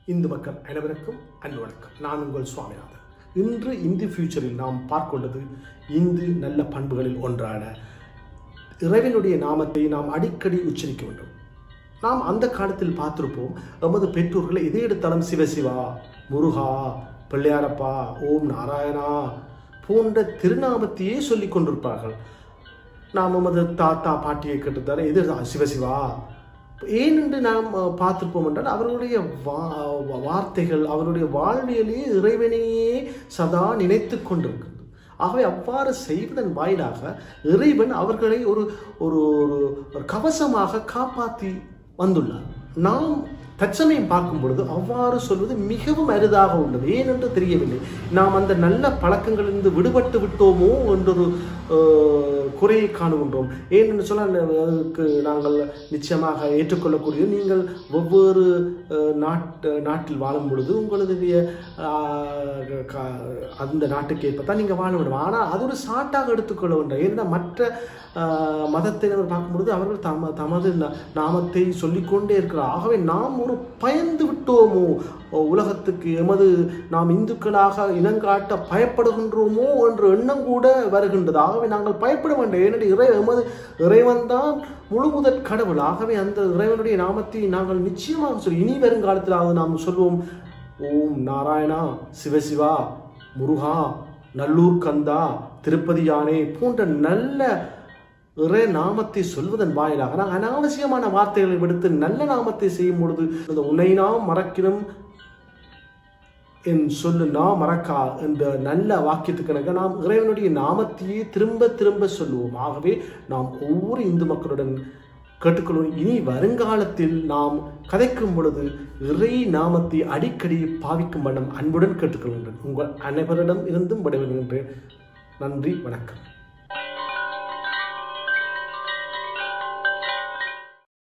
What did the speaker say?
இந்து மக்கள் அனைவருக்கும் அன்பு வணக்கம் நான் உங்கள் சுவாமிநாதன் இன்று இந்து ஃபியூச்சரில் நாம் பார்க்கொண்டது இந்து நல்ல பண்புகளில் ஒன்றான இறைவனுடைய நாமத்தை நாம் அடிக்கடி உச்சரிக்க வேண்டும் நாம் அந்த காலத்தில் பார்த்திருப்போம் நமது பெற்றோர்களை எதை எடுத்தாலும் சிவசிவா முருகா பிள்ளையாரப்பா ஓம் நாராயணா போன்ற திருநாமத்தையே சொல்லிக் கொண்டிருப்பார்கள் நாம் நமது தாத்தா பாட்டியை கேட்டுத்தானே எது சிவசிவா ஏனென்று நாம் அஹ், பார்த்திருப்போம் என்றால் அவர்களுடைய வா- வார்த்தைகள் அவருடைய வாழ்வியலே இறைவனையே சதா நினைத்து கொண்டிருக்கிறது ஆகவே அவ்வாறு செய்வதன் வாயிலாக இறைவன் அவர்களை ஒரு ஒரு ஒரு- ஒரு கவசமாக காப்பாற்றி வந்துள்ளார் நாம் தற்சமயம் பார்க்கும் பொழுது அவ்வாறு சொல்வது மிகவும் அரிதாக உள்ளது ஏனென்று தெரியவில்லை நாம் அந்த நல்ல பழக்கங்களிலிருந்து விடுபட்டு விட்டோமோ என்றொரு அஹ், குறையை காணுகின்றோம் ஏனென்று சொன்னால் அதுக்கு நாங்கள் நிச்சயமாக ஏற்றுக்கொள்ளக்கூடிய நீங்கள் ஒவ்வொரு அஹ், நாட்டு நாட்டில் வாழும் பொழுது உங்களுடைய அஹ், க- அந்த நாட்டுக்கு ஏற்ப தான் நீங்கள் வாழ வேண்டும் ஆனால் அது ஒரு சாட்டாக எடுத்துக்கொள்ள வேண்டாம் ஏன்னா மற்ற அஹ், மதத்தினர் பார்க்கும் பொழுது அவர்கள் தம தமது ந- நாமத்தை சொல்லிக்கொண்டே இருக்கிறார் ஆகவே நாம் ஒரு பயந்து விட்டோமோ உலகத்துக்கு எமது நாம் இந்துக்களாக இனங்காட்ட பயப்படுகின்றோமோ என்ற எண்ணம் கூட வருகின்றது ஆகவே நாங்கள் பயப்பட வேண்டாம் ஏனென்றால் இறை எமது இறைவன் தான் முழு முதற் கடவுள் ஆகவே அந்த இறைவனுடைய நாமத்தை நாங்கள் நிச்சயமாக சொல்லி இனி வருங்காலத்திலாவது நாம் சொல்வோம் ஓம் நாராயணா சிவசிவா முருகா நல்லூர் கந்தா திருப்பதி யானை போன்ற நல்ல இறை நாமத்தை சொல்வதன் வாயிலாக நான் அனாவசியமான வார்த்தைகளை விடுத்து நல்ல நாமத்தை செய்யும் பொழுது அந்த உன்னை நாம் மறக்கினும் என் சொல்லு நான் மறக்கா என்ற நல்ல வாக்கியத்துக்கு நாம் இறைவனுடைய நாமத்தையே திரும்ப திரும்ப சொல்லுவோம் ஆகவே நாம் ஒவ்வொரு இந்து மக்களுடன் கேட்டுக்கொள்வோம் இனி வருங்காலத்தில் நாம் கதைக்கும் பொழுது இறை நாமத்தை அடிக்கடி பாவிக்கும் வண்ணம் அன்புடன் கேட்டுக்கொள்கின்றேன் உங்கள் அனைவரிடம் இருந்தும் விடைபெறுகின்றேன் நன்றி வணக்கம்